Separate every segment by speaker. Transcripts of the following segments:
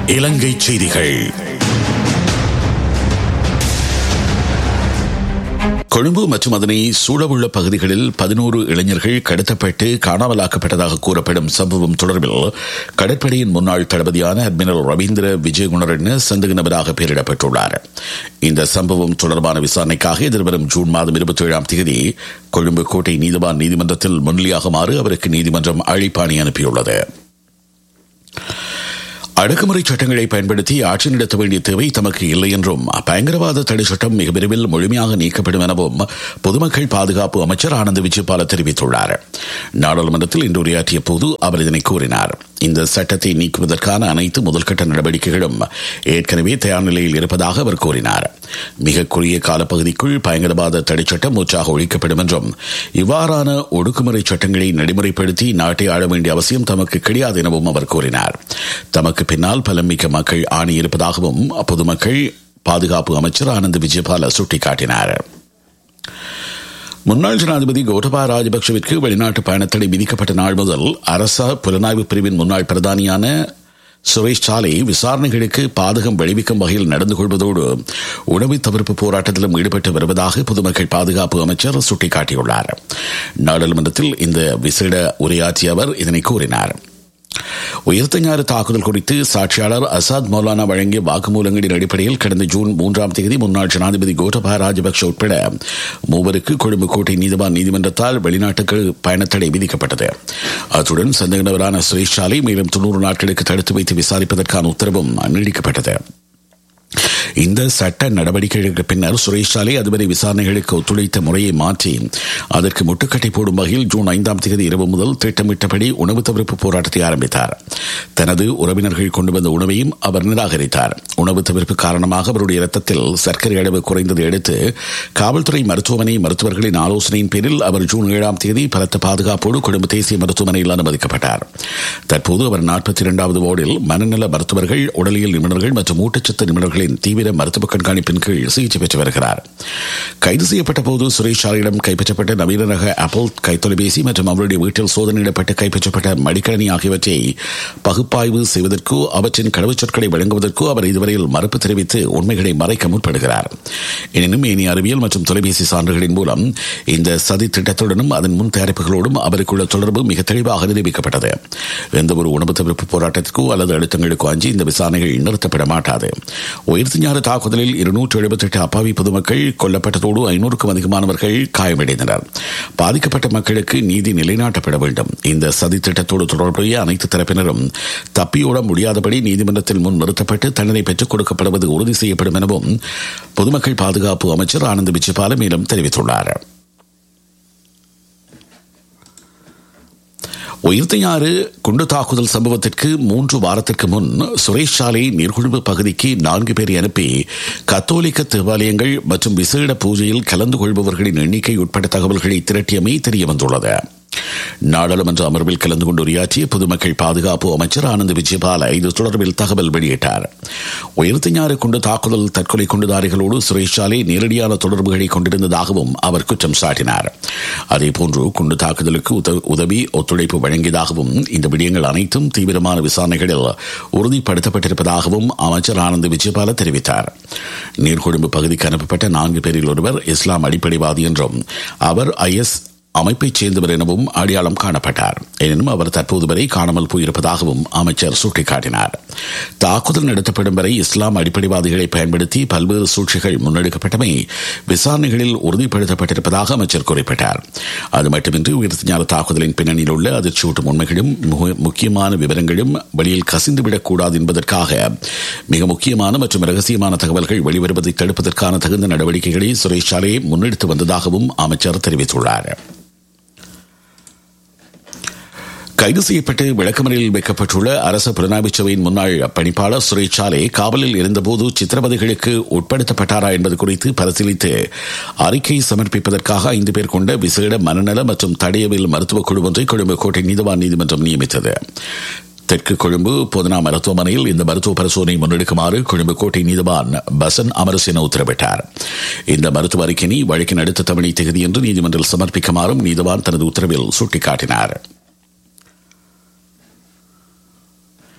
Speaker 1: இலங்கை செய்திகள் கொழும்பு மற்றும் அதனை சூழவுள்ள பகுதிகளில் பதினோரு இளைஞர்கள் கடத்தப்பட்டு காணாமலாக்கப்பட்டதாக கூறப்படும் சம்பவம் தொடர்பில் கடற்படையின் முன்னாள் தளபதியான அட்மிரல் ரவீந்திர விஜயகுணரன் சந்தேக நபராக பெயரிடப்பட்டுள்ளார் இந்த சம்பவம் தொடர்பான விசாரணைக்காக எதிர்வரும் ஜூன் மாதம் இருபத்தி ஏழாம் தேதி கொழும்பு கோட்டை நீதிவான் நீதிமன்றத்தில் முன்னிலையாகுமாறு அவருக்கு நீதிமன்றம் அழைப்பாணி அனுப்பியுள்ளது அடக்குமுறை சட்டங்களை பயன்படுத்தி ஆட்சி நடத்த வேண்டிய தேவை தமக்கு இல்லை என்றும் பயங்கரவாத தடை சட்டம் மிக விரைவில் முழுமையாக நீக்கப்படும் எனவும் பொதுமக்கள் பாதுகாப்பு அமைச்சர் ஆனந்த் விஜயபால தெரிவித்துள்ளார் நாடாளுமன்றத்தில் இன்று உரையாற்றிய போது அவர் இதனை கூறினார் இந்த சட்டத்தை நீக்குவதற்கான அனைத்து முதல்கட்ட நடவடிக்கைகளும் ஏற்கனவே தயார் நிலையில் இருப்பதாக அவர் கூறினார் மிக குறுகிய காலப்பகுதிக்குள் பயங்கரவாத தடை சட்டம் மூச்சாக ஒழிக்கப்படும் என்றும் இவ்வாறான ஒடுக்குமுறை சட்டங்களை நடைமுறைப்படுத்தி நாட்டை ஆள வேண்டிய அவசியம் தமக்கு கிடையாது எனவும் அவர் கூறினார் தமக்கு பின்னால் பலமிக்க மக்கள் ஆணி இருப்பதாகவும் பொதுமக்கள் பாதுகாப்பு அமைச்சர் ஆனந்த் விஜயபால சுட்டிக்காட்டினார் முன்னாள் ஜனாதிபதி கோட்டபா ராஜபக்சவிற்கு வெளிநாட்டு பயணத்தடை விதிக்கப்பட்ட நாள் முதல் அரச புலனாய்வு பிரிவின் முன்னாள் பிரதானியான சுரேஷ் சாலை விசாரணைகளுக்கு பாதகம் விளைவிக்கும் வகையில் நடந்து கொள்வதோடு உணவு தவிர்ப்பு போராட்டத்திலும் ஈடுபட்டு வருவதாக பொதுமக்கள் பாதுகாப்பு அமைச்சர் சுட்டிக்காட்டியுள்ளார் நாடாளுமன்றத்தில் இந்த விசேட உரையாற்றிய அவர் இதனை கூறினார் உயிர்த்தஞாறு தாக்குதல் குறித்து சாட்சியாளர் அசாத் மௌலானா வழங்கிய வாக்குமூலங்களின் அடிப்படையில் கடந்த ஜூன் மூன்றாம் தேதி முன்னாள் ஜனாதிபதி கோட்டபா ராஜபக்ஷ உட்பட மூவருக்கு கொழும்பு கோட்டை நீதிவான் நீதிமன்றத்தால் வெளிநாட்டுக்கு பயணத்தடை விதிக்கப்பட்டது அத்துடன் சந்தேக நபரான சுரேஷ் சாலை மேலும் தொன்னூறு நாட்களுக்கு தடுத்து வைத்து விசாரிப்பதற்கான உத்தரவும் நீடிக்கப்பட்டது இந்த சட்ட நடவடிக்கைகளுக்கு பின்னர் சுரேஷ் சாலை அதுவரை விசாரணைகளுக்கு ஒத்துழைத்த முறையை மாற்றி அதற்கு முட்டுக்கட்டை போடும் வகையில் ஜூன் ஐந்தாம் தேதி இரவு முதல் திட்டமிட்டபடி உணவு தவிர்ப்பு போராட்டத்தை ஆரம்பித்தார் தனது உறவினர்கள் கொண்டு வந்த உணவையும் அவர் நிராகரித்தார் உணவு தவிர்ப்பு காரணமாக அவருடைய இரத்தத்தில் சர்க்கரை அளவு குறைந்ததை அடுத்து காவல்துறை மருத்துவமனை மருத்துவர்களின் ஆலோசனையின் பேரில் அவர் ஜூன் ஏழாம் தேதி பலத்த பாதுகாப்போடு கொழும்பு தேசிய மருத்துவமனையில் அனுமதிக்கப்பட்டார் தற்போது அவர் நாற்பத்தி இரண்டாவது வார்டில் மனநல மருத்துவர்கள் உடலியல் நிபுணர்கள் மற்றும் ஊட்டச்சத்து நிபுணர்களின் தீவிர மருத்துவ கண்காணிப்பின் கீழ் சிகிச்சை பெற்று வருகிறார் கைது செய்யப்பட்ட போது சுரேஷ் சாரியிடம் கைப்பற்றப்பட்ட நவீன ரக ஆப்பிள் கைத்தொலைபேசி மற்றும் அவருடைய வீட்டில் சோதனையிடப்பட்டு கைப்பற்றப்பட்ட மடிக்கணி ஆகியவற்றை பகுப்பாய்வு செய்வதற்கோ அவற்றின் கடவுச்சொற்களை வழங்குவதற்கோ அவர் இதுவரையில் மறுப்பு தெரிவித்து உண்மைகளை மறைக்க முற்படுகிறார் எனினும் ஏனைய அறிவியல் மற்றும் தொலைபேசி சான்றுகளின் மூலம் இந்த சதி திட்டத்துடனும் அதன் முன் தயாரிப்புகளோடும் அவருக்குள்ள தொடர்பு மிக தெளிவாக நிரூபிக்கப்பட்டது எந்த ஒரு உணவு தவிர்ப்பு போராட்டத்திற்கோ அல்லது அழுத்தங்களுக்கோ அஞ்சி இந்த விசாரணைகள் நிறுத்தப்பட மாட்டாது உயிர்த்திஞாறு தாக்குதலில் இருநூற்று எழுபத்தி எட்டு அப்பாவி பொதுமக்கள் கொல்லப்பட்டதோடு ஐநூறுக்கும் அதிகமானவர்கள் காயமடைந்தனர் பாதிக்கப்பட்ட மக்களுக்கு நீதி நிலைநாட்டப்பட வேண்டும் இந்த சதி திட்டத்தோடு தொடர்புடைய அனைத்து தரப்பினரும் தப்பியோட முடியாதபடி நீதிமன்றத்தில் முன் நிறுத்தப்பட்டு தண்டனை பெற்றுக் கொடுக்கப்படுவது உறுதி செய்யப்படும் எனவும் பொதுமக்கள் பாதுகாப்பு அமைச்சர் ஆனந்த் விஜயபால மேலும் தெரிவித்துள்ளார் உயிர்த்தையாறு குண்டு தாக்குதல் சம்பவத்திற்கு மூன்று வாரத்திற்கு முன் சுரேஷ் சாலை நீர்குழும்பு பகுதிக்கு நான்கு பேரை அனுப்பி கத்தோலிக்க தேவாலயங்கள் மற்றும் விசேட பூஜையில் கலந்து கொள்பவர்களின் எண்ணிக்கை உட்பட தகவல்களை திரட்டியமை தெரியவந்துள்ளது நாடாளுமன்ற அமர்வில் கலந்து கொண்டு உரையாற்றிய பொதுமக்கள் பாதுகாப்பு அமைச்சர் ஆனந்த் விஜயபால இது தொடர்பில் தகவல் வெளியிட்டார் உயிர்த்திஞாறு கொண்டு தாக்குதல் தற்கொலை குண்டுதாரிகளோடு சுரேஷ் சாலை நேரடியான தொடர்புகளை கொண்டிருந்ததாகவும் அவர் குற்றம் சாட்டினார் அதேபோன்று குண்டு தாக்குதலுக்கு உதவி ஒத்துழைப்பு வழங்கியதாகவும் இந்த விடயங்கள் அனைத்தும் தீவிரமான விசாரணைகளில் உறுதிப்படுத்தப்பட்டிருப்பதாகவும் அமைச்சர் ஆனந்த் விஜயபால தெரிவித்தார் நீர்கொழும்பு பகுதிக்கு அனுப்பப்பட்ட நான்கு பேரில் ஒருவர் இஸ்லாம் அடிப்படைவாதி என்றும் அவர் ஐஎஸ் அமைப்பைச் சேர்ந்தவர் எனவும் அடையாளம் காணப்பட்டார் எனினும் அவர் தற்போது வரை காணாமல் போயிருப்பதாகவும் அமைச்சர் சுட்டிக்காட்டினார் தாக்குதல் நடத்தப்படும் வரை இஸ்லாம் அடிப்படைவாதிகளை பயன்படுத்தி பல்வேறு சூழ்ச்சிகள் முன்னெடுக்கப்பட்டமை விசாரணைகளில் உறுதிப்படுத்தப்பட்டிருப்பதாக அமைச்சர் குறிப்பிட்டார் அது மட்டுமின்றி உயிர்த்திஞான தாக்குதலின் பின்னணியில் உள்ள அதிர்ச்சியூட்டும் உண்மைகளும் முக்கியமான விவரங்களும் வெளியில் கசிந்துவிடக்கூடாது என்பதற்காக மிக முக்கியமான மற்றும் ரகசியமான தகவல்கள் வெளிவருவதை தடுப்பதற்கான தகுந்த நடவடிக்கைகளை சுரேஷ் சாலே முன்னெடுத்து வந்ததாகவும் அமைச்சர் தெரிவித்துள்ளார் கைது செய்யப்பட்டு விளக்கமறையில் வைக்கப்பட்டுள்ள அரசு புலனாய்வு சபையின் முன்னாள் பணிப்பாளர் சுரேஷ் சாலே காவலில் இருந்தபோது சித்திரவதைகளுக்கு உட்படுத்தப்பட்டாரா என்பது குறித்து பரிசீலித்து அறிக்கை சமர்ப்பிப்பதற்காக ஐந்து பேர் கொண்ட விசேட மனநல மற்றும் தடையவியல் மருத்துவக் குழு ஒன்றை கொழும்பு கோட்டை நீதவான் நீதிமன்றம் நியமித்தது தெற்கு கொழும்பு பொதுனா மருத்துவமனையில் இந்த மருத்துவ பரிசோதனை முன்னெடுக்குமாறு கொழும்பு கோட்டை நீதிவான் பசன் அமரசேன உத்தரவிட்டார் இந்த மருத்துவ அறிக்கையை வழக்கின் அடுத்த தமிழை தேதி என்று நீதிமன்றில் சமர்ப்பிக்குமாறும் நீதிவான் தனது உத்தரவில் சுட்டிக்காட்டினார்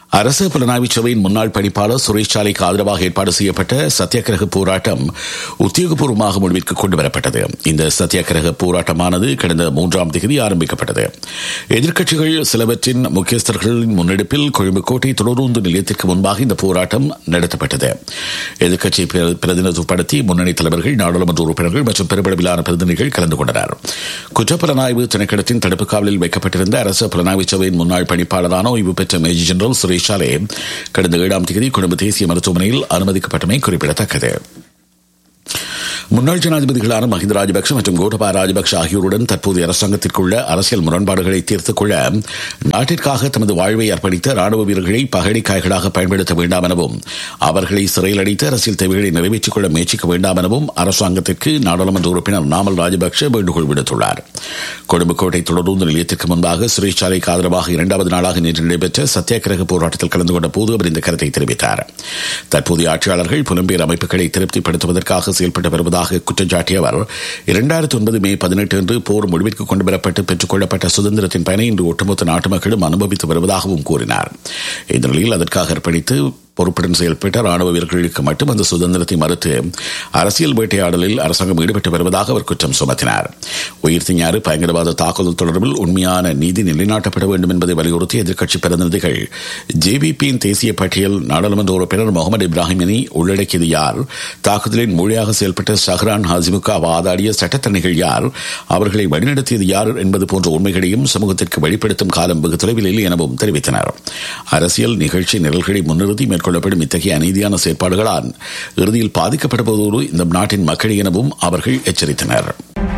Speaker 1: அரசு புலனாய்வு சபையின் முன்னாள் பணிப்பாளர் சுரேஷ் சாலைக்கு ஆதரவாக ஏற்பாடு செய்யப்பட்ட சத்தியாகிரக போராட்டம் உத்தியோகபூர்வமாக முடிவிற்கு கொண்டு வரப்பட்டது இந்த சத்தியாகிரக போராட்டமானது கடந்த மூன்றாம் தேதி ஆரம்பிக்கப்பட்டது எதிர்க்கட்சிகள் சிலவற்றின் முக்கியஸ்தர்களின் முன்னெடுப்பில் கொழும்பு கோட்டை தொடருந்து நிலையத்திற்கு முன்பாக இந்த போராட்டம் நடத்தப்பட்டது எதிர்க்கட்சியை பிரதிநிதித்துவப்படுத்தி முன்னணி தலைவர்கள் நாடாளுமன்ற உறுப்பினர்கள் மற்றும் பெருமளவிலான பிரதிநிதிகள் கலந்து கொண்டனர் குற்றப்புலனாய்வு திணைக்களத்தின் தடுப்பு காவலில் வைக்கப்பட்டிருந்த அரசு புலனாய்வு சபையின் முன்னாள் பணிப்பாளரான ஓய்வு பெற்ற மேஜர் ஜெனரல் சுரேஷ் சாலே கடந்த ஏழாம் தேதி கொழும்பு தேசிய மருத்துவமனையில் அனுமதிக்கப்பட்டமை குறிப்பிடத்தக்கது முன்னாள் ஜனாதிபதிகளான மஹிந்த ராஜபக்ஷ மற்றும் கோட்டபா ராஜபக்ஷ ஆகியோருடன் தற்போதைய அரசாங்கத்திற்குள்ள அரசியல் முரண்பாடுகளை தீர்த்துக் கொள்ள நாட்டிற்காக தமது வாழ்வை அர்ப்பணித்த ராணுவ வீரர்களை பகடிக்காய்களாக பயன்படுத்த வேண்டாம் எனவும் அவர்களை சிறையில் அடைத்து அரசியல் தேவைகளை நிறைவேற்றிக் கொள்ள முயற்சிக்க வேண்டாம் எனவும் அரசாங்கத்திற்கு நாடாளுமன்ற உறுப்பினர் நாமல் ராஜபக்ஷ வேண்டுகோள் விடுத்துள்ளார் கொழும்பு கோட்டை தொடர்ந்து நிலையத்திற்கு முன்பாக சுரேஷ் சாலைக்கு ஆதரவாக இரண்டாவது நாளாக நேற்று நடைபெற்ற சத்தியாகிரக போராட்டத்தில் கலந்து கொண்ட போது அவர் இந்த கருத்தை தெரிவித்தார் தற்போதைய ஆட்சியாளர்கள் புலம்பெயர் அமைப்புகளை திருப்திப்படுத்துவதற்காக செயல்பட்டு வருவதாக வருவதாக குற்றம் சாட்டிய அவர் இரண்டாயிரத்தி ஒன்பது மே பதினெட்டு அன்று போர் முடிவிற்கு கொண்டு வரப்பட்டு பெற்றுக் கொள்ளப்பட்ட சுதந்திரத்தின் பயனை இன்று ஒட்டுமொத்த நாட்டு மக்களும் அனுபவித்து வருவதாகவும் கூறினார் இந்த நிலையில் அதற்காக அர்ப்பணித்து பொறுப்புடன் செயல்பட்ட ராணுவ வீரர்களுக்கு மட்டும் அந்த சுதந்திரத்தை மறுத்து அரசியல் வேட்டையாடலில் அரசாங்கம் ஈடுபட்டு வருவதாக அவர் குற்றம் சுமத்தினார் உயிர் திஞாறு பயங்கரவாத தாக்குதல் தொடர்பில் உண்மையான நீதி நிலைநாட்டப்பட வேண்டும் என்பதை வலியுறுத்தி எதிர்க்கட்சி பிரதிநிதிகள் ஜேவிபியின் தேசிய பட்டியல் நாடாளுமன்ற உறுப்பினர் முகமது இப்ராஹிமினை உள்ளடக்கியது யார் தாக்குதலின் மொழியாக செயல்பட்ட ஷஹ்ரான் ஹாசிமுக்கு வாதாடிய சட்டத்தரணிகள் யார் அவர்களை வழிநடத்தியது யார் என்பது போன்ற உண்மைகளையும் சமூகத்திற்கு வெளிப்படுத்தும் காலம் வெகு தொலைவில் இல்லை எனவும் தெரிவித்தனர் அரசியல் நிகழ்ச்சி நிரல்களை முன்னிறுத்தி மேற்கொள்ளப்படும் இத்தகைய அநீதியான செயற்பாடுகளால் இறுதியில் பாதிக்கப்படுவதோடு இந்த நாட்டின் மக்கள் எனவும் அவர்கள் எச்சரித்தனர்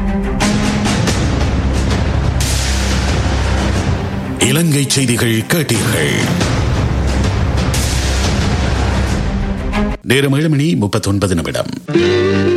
Speaker 1: இலங்கை செய்திகள் கேட்டீர்கள் நேரம் ஏழு மணி முப்பத்தி ஒன்பது நிமிடம்